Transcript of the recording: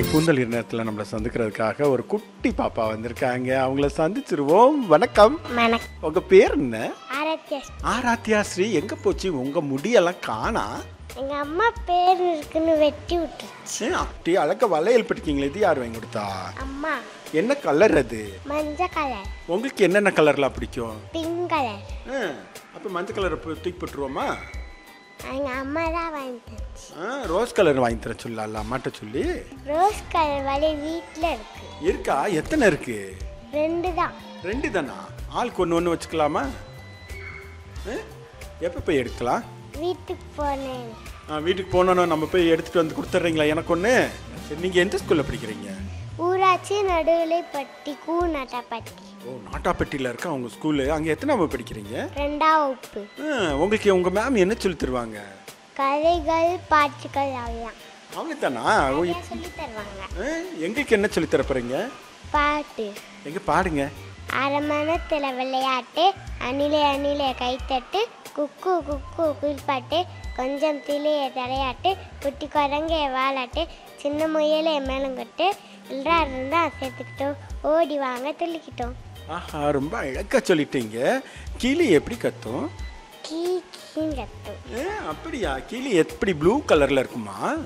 இன்னைக்கு கூந்தல் நேரத்தில் நம்மளை சந்திக்கிறதுக்காக ஒரு குட்டி பாப்பா வந்திருக்காங்க அவங்கள சந்திச்சிருவோம் வணக்கம் வணக்கம் உங்க பேர் என்ன ஆராத்தியா ஆராத்யா ஸ்ரீ எங்க போச்சு உங்க முடியெல்லாம் காணா எங்க அம்மா பேர் இருக்குன்னு வெட்டி விட்டுருச்சு அப்படி அழக வளையல் பட்டிருக்கீங்களே இது யார் வாங்கி கொடுத்தா அம்மா என்ன கலர் அது மஞ்சள் கலர் உங்களுக்கு என்னென்ன கலர்லாம் பிடிக்கும் பிங்க் கலர் ஆ, அப்ப மஞ்சள் கலர் தூக்கி போட்டுருவோமா எங்க அம்மா தான் வாங்கி தந்துச்சு ஆ, ரோஸ் கலர் வாங்கி தர சொல்லலாம் அம்மாட்ட சொல்லி ரோஸ் கலர் வலி வீட்டில் இருக்கு இருக்கா எத்தனை இருக்கு ரெண்டு தான் ரெண்டு தானா ஆளுக்கு ஒன்று ஒன்று வச்சுக்கலாமா எப்போ போய் எடுக்கலாம் வீட்டுக்கு போனேன் ஆ, வீட்டுக்கு போனோன்னு நம்ம போய் எடுத்துட்டு வந்து கொடுத்துட்றீங்களா எனக்கு ஒன்று சரி நீங்கள் எந்த ஸ்கூலில் படிக்கிறீங்க ஊராட்சி நடுவிலைப்பட்டி கூ நட்டப்பட்டி ஓ நாட்டாப்பட்டியில் இருக்க அவங்க ஸ்கூலு அங்கே எத்தனை படிக்கிறீங்க ரெண்டாம் வகுப்பு ஆ, உங்களுக்கு உங்கள் மேம் என்ன சொல்லி தருவாங்க கதைகள் பாட்டுகள் அதெல்லாம் அவங்க தானா நிறைய சொல்லி தருவாங்க எங்களுக்கு என்ன சொல்லி தர போகிறீங்க பாட்டு எங்கே பாடுங்க அரமணத்தில் விளையாட்டு அணிலே அணிலே கைத்தட்டு குக்கு குக்கு குயில்பாட்டு கொஞ்சம் திளிய தலையாட்டு குட்டி குரங்கே வாலாட்டு சின்ன முயலே மேலங்கட்டு எல்லாரும் இருந்தால் சேர்த்துக்கிட்டோம் ஓடி வாங்க துள்ளிக்கிட்டோம் ஆஹா ரொம்ப அழகாக சொல்லிட்டீங்க கிளி எப்படி கத்தும் கீ கீங்கட்டும் ஏ அப்படியா கிளி எப்படி ப்ளூ கலரில் இருக்குமா